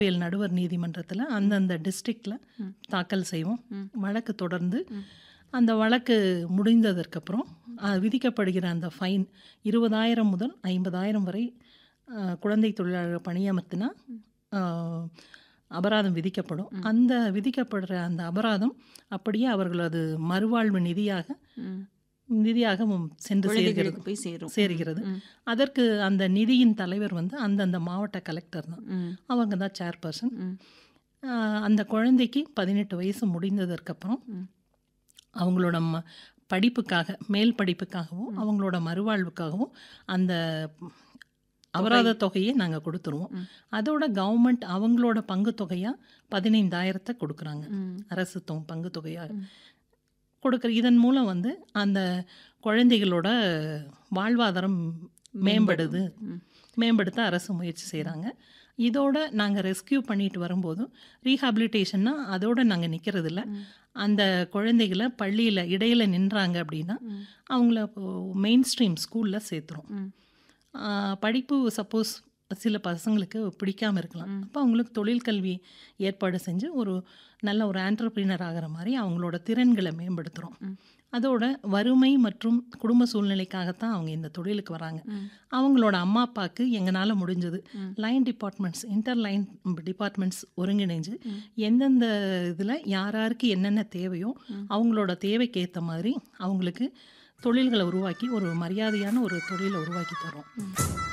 குற்றவியல் நடுவர் நீதிமன்றத்தில் அந்தந்த டிஸ்ட்ரிக்டில் ம். தாக்கல் செய்வோம் ம். வழக்கு தொடர்ந்து ம். அந்த வழக்கு முடிந்ததற்கப்புறம் அஹ், விதிக்கப்படுகிற அந்த ஃபைன் இருபதாயிரம் முதல் ஐம்பதாயிரம் வரை அஹ், குழந்தை தொழிலாளர் பணியமர்த்தினா அஹ், அபராதம் விதிக்கப்படும் அந்த விதிக்கப்படுற அந்த அபராதம் அப்படியே அவர்களது மறுவாழ்வு நிதியாக ம். நிதியாக சென்று சேர்கிறது குழந்தைகளுக்கு போய் சேரும் சேர்கிறது ம். அதற்கு அந்த நிதியின் தலைவர் வந்து அந்தந்த மாவட்ட கலெக்டர் தான் ம். அவங்க தான் சேர்பர்சன் ம். அந்த குழந்தைக்கு பதினெட்டு வயசு முடிந்ததற்கப்புறம் ம். அவங்களோட ம படிப்புக்காக மேல் படிப்புக்காகவும் அவங்களோட மறுவாழ்வுக்காகவும் அந்த அபராத தொகையை நாங்கள் கொடுத்துருவோம் ம். அதோட கவர்மெண்ட் அவங்களோட பங்கு தொகையாக பதினைந்தாயிரத்தை கொடுக்குறாங்க ம். அரசு தொ- பங்கு தொகையாக ம். கொடுக்குற இதன் மூலம் வந்து அந்த குழந்தைகளோட வாழ்வாதாரம் மேம்படுது ம். மேம்படுத்த அரசு முயற்சி செய்கிறாங்க இதோட நாங்கள் ரெஸ்கியூ பண்ணிட்டு வரும்போதும் ரீஹாபிலிட்டேஷன்னா அதோட நாங்கள் நிற்கிறதில்ல ம். அந்த குழந்தைகளை பள்ளியில் இடையில நின்றாங்க அப்படின்னா ம். அவங்கள மெயின் ஸ்ட்ரீம் ஸ்கூலில் சேர்த்துறோம் ம். ஆஹ் படிப்பு சப்போஸ் சில பசங்களுக்கு பிடிக்காம இருக்கலாம் அப்போ அவங்களுக்கு தொழில் கல்வி ஏற்பாடு செஞ்சு ஒரு நல்ல ஒரு ஆண்டர்பிரினர் ஆகிற மாதிரி அவங்களோட திறன்களை மேம்படுத்துகிறோம் ம். அதோட வறுமை மற்றும் குடும்ப சூழ்நிலைக்காகத்தான் அவங்க இந்த தொழிலுக்கு வராங்க ம். அவங்களோட அம்மா அப்பாவுக்கு எங்களால் முடிஞ்சது ம். Line departments inter line departments ஒருங்கிணைஞ்சு எந்தெந்த இதில் யார் யாருக்கு என்னென்ன தேவையோ அவங்களோட தேவைக்கு ஏற்ற மாதிரி அவங்களுக்கு தொழில்களை உருவாக்கி ஒரு மரியாதையான ஒரு தொழிலை உருவாக்கி தரோம்